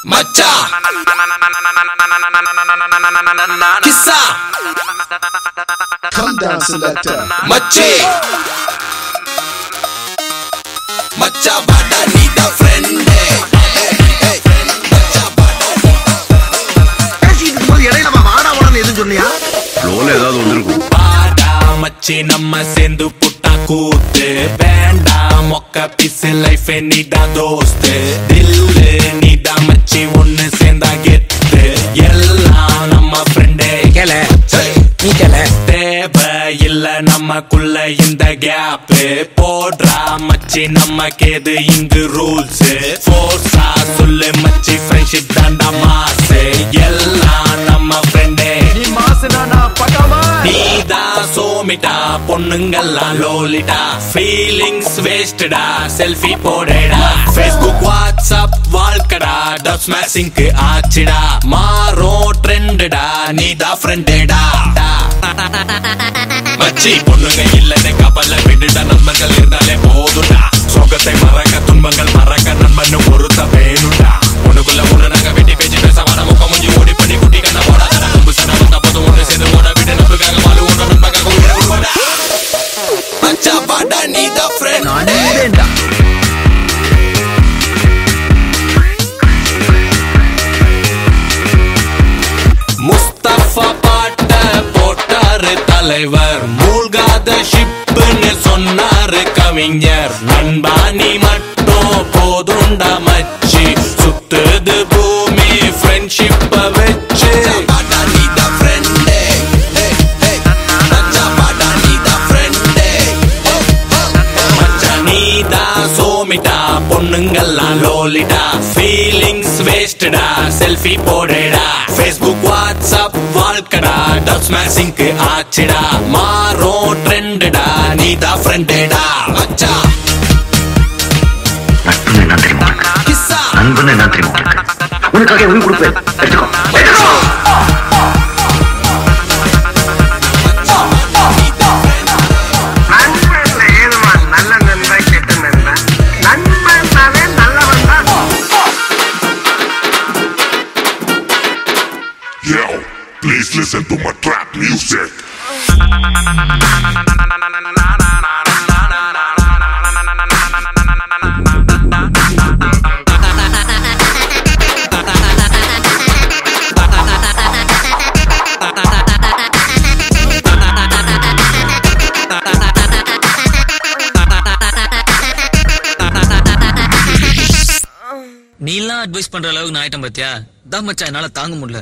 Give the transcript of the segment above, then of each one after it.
மச்சா கிஸ்ஸா Come down, selector. மச்சி மச்சா பாடா நீ தான் ஃப்ரெண்டு மச்சா பாடா பேசிட்டு இருக்கும்போது இடையில நம்ம வாடா வாடான்னு எதுவும் சொன்னியா ஃப்ளோல ஏதாவது வந்திருக்கும் பாடா மச்சி நம்ம சேர்ந்து புட்டா கூத்து வேண்டாம் மொக்க பிசு லைஃப் நீதான் தோஸ்து தில்லு நீதான் மச்சி ஒன்னு சேர்ந்தா கெத்து எல்லாம் நம்ம ஃப்ரெண்டே கேள நீ கேள தேவை இல்ல நமக்குள்ள இந்த கேப் போடுறா மச்சி நமக்கு எது இங்கு ரூல்ஸ் ஃபோர்ஸா சொல்லு மச்சி ஃப்ரெண்ட்ஷிப் தாண்டா மாசு எல்லாம் நம்ம ஃப்ரெண்டே நீ மாசுனா நான் பக்காமா நீதான் சோமிட்டா பொண்ணுங்கெல்லாம் லோலிட்டா ஃபீலிங்ஸ் வேஸ்டடா செல்ஃபி போடடா ஃபேஸ்புக் வாட்ஸ்அப் வாழ்க்கடா டப் ஸ்மாஷிங்க்கு ஆச்சுடா மாறும் ட்ரெண்டுடா நீதான் ஃப்ரெண்டடா மச்சி பொண்ணுங்க இல்லன்னு கப்பல்ல விட்டுட்டா நண்பர்கள் இருந்தாலே போதும்டா சோகத்தை மறக்க துன்பங்கள் மறக்க நண்பன் ஒருத்த வேணும்டா உனக்குள்ள ஒண்ணு நாங்க வெட்டி பேச்சு பேச வர முக்கம் முடிஞ்சு ஓடி பண்ணி குட்டி கண்ண போடாத கும்பு சன வந்த போதும் ஒண்ணு சேர்ந்து ஓட விட்டு நட்புக்காக வாழு ஒன்று நண்பக்காக உயிரை விடுவாடா மச்சா பாடா நீ தான் ஃப்ரெண்ட் வேண்டாம் முஸ்தபா பாட்ட போட்டாரு தலைவர் மூழ்காத ஷிப்புன்னு சொன்னாரு கவிஞர் நண்பா நீ மட்டும் போதுண்டா மச்சி சுத்துது பூமி ஃப்ரெண்ட்ஷிப்ப வச்சு சோமிட்டா பொண்ணுங்கெல்லாம் லோலிடா ஃபீலிங்ஸ் வேஸ்டடா செல்ஃபி போடடா ஃபேஸ்புக் வாட்ஸ்அப் வாழ்க்கடா டப் ஸ்மாஷிங்க்கு ஆச்சுடா மாறும் ட்ரெண்டுடா நீதா ஃப்ரெண்டடா மச்சா நட்புன்னு என்ன தெரியுமா உனக்கு? கிஸ்ஸா நண்பன்னு என்ன தெரியுமா உனக்கு? உனக்காக உயிர் கொடுப்பேன் எடுத்துக்கோ எடுத்துக்கோ நண்பன்ல ஏதுமா நல்ல நண்பன் கெட்ட நண்பன் நண்பன்னாவே நல்லவன் தான் Yo, please listen to my trap music. நீலாம் அட்வைஸ் பண்ற அளவுக்கு நான் ஆயிட்டேன் பாத்தியா தான் மச்சான் என்னால தாங்க முடியல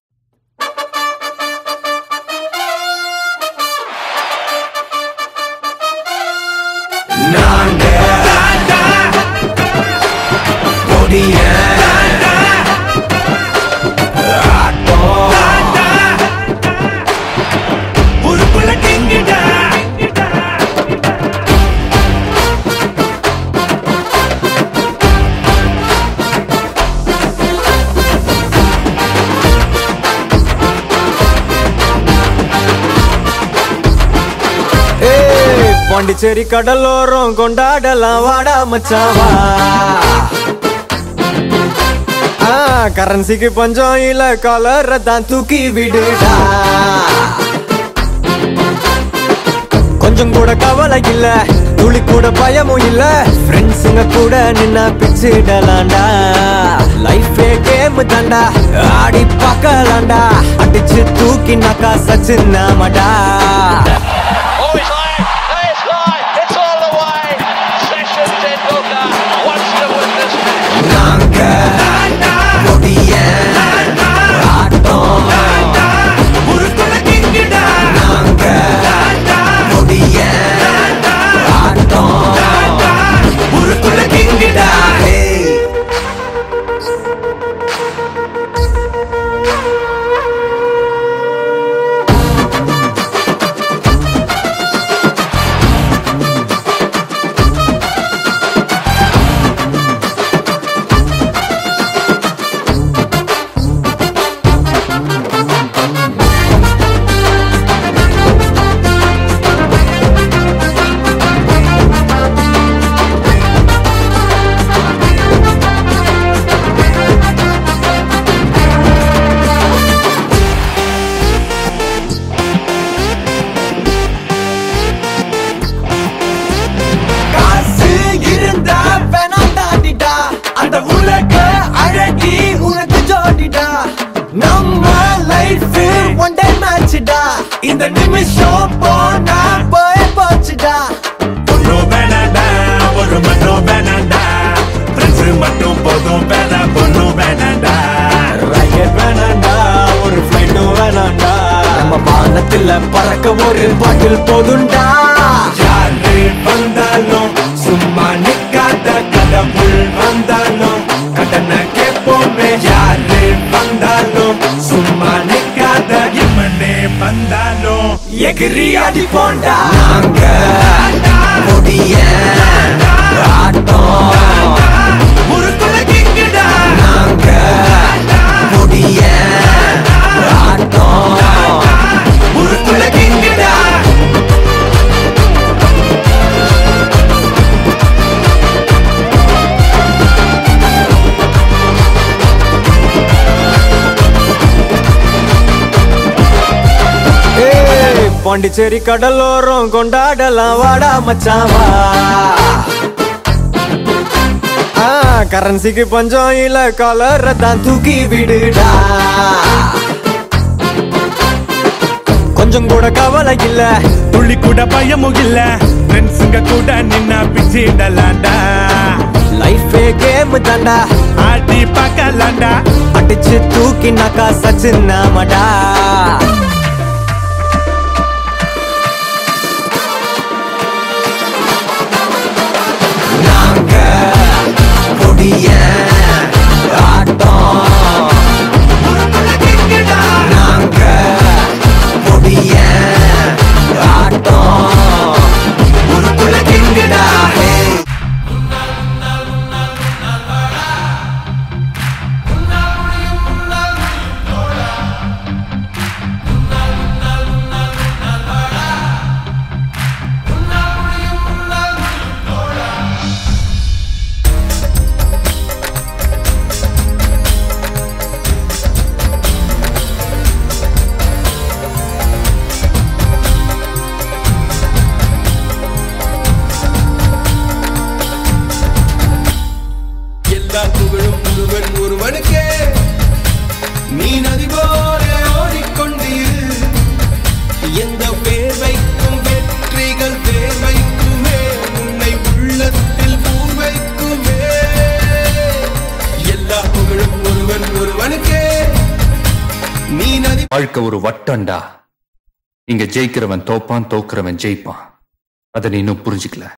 ஏய், பாண்டிச்சேரி கடலோரம் கொண்டாடலாம் வாடா மச்சாவா ஆ, கரன்சிக்கு பஞ்சம் இல்ல கலரை தான் தூக்கி விடுடா கொஞ்சம் கூட கவலை இல்ல துளி கூட பயமும் இல்ல ஃப்ரெண்ட்ஸுங்க கூட நின்னா பிச்சிடலாம்டா லைஃபே கேம் தாண்டா ஆடி பார்க்கலாம்டா அடிச்சு தூக்கினாக்கா Sachin நாமடா Oh, it's high. Hey, it's high. It's all the way. Session Tendulkar wants to win this match. ஏய் இந்த நிமிஷம் போனா போய் போச்சுடா பொண்ணு வேணாண்டா ஒரு மண்ணும் வேணாண்டா ஃப்ரெண்ட்ஸ் மட்டும் போதும் வேற பொண்ணு வேணாண்டா ராக்கெட் வேணாண்டா ஒரு ஃபிளைட்டும் வேணாண்டா நம்ம வானத்துல பறக்க ஒரு பாட்டில் போதுண்டா யாரு வந்தாலும் சும்மா நிக்காத கடவுள் வந்தாலும் கடனை கேட்போமே யாரு வந்தாலும் சும்மா நிக்காத எம்மனே வந்தாலும் எகிரி அடி போண்டா நாங்க முடிய ஆட்டம் முறுக்குள்ள கிங்குடா நாங்க முடிய ஆட்டம் முறுக்குள்ள கிங்குடா ஏய், பாண்டிச்சேரி கடலோரம் கொண்டாடலாம் வாடா மச்சாவா ஆ கரன்சிக்கு பஞ்சம் இல்ல கலரை தான் தூக்கி விடுடா கொஞ்சம் கூட கவலை இல்ல துள்ளி கூட பயமும் இல்ல ஃப்ரெண்ட்ஸுங்க கூட நின்னா பிச்சிடலாண்டா லைஃபே கேம் தாண்டா ஆடி பார்க்கலாண்டா அடிச்சு தூக்கினாக்கா சச்சின் நாமடா நாங்க முடிய ஆட்டம் நாங்க முடிய ஆட்டம் உருக்குள்ள கிங்குடா ஹே எல்லா புகழும் ஒருவன் ஒருவனுக்கே நீ நதி போல ஓடிக்கொண்டீர் எந்த பேர் வைக்கும் வெற்றிகள் பேர் வைக்குமே உன்னை உள்ளத்தில் பூர் வைக்குமே எல்லா புகழும் ஒருவன் ஒருவனுக்கே நீ நதி வாழ்க்கை ஒரு வட்டம்டா இங்க ஜெயிக்கிறவன் தோப்பான் தோக்குறவன் ஜெயிப்பான் அதை நீ இன்னும் புரிஞ்சுக்கல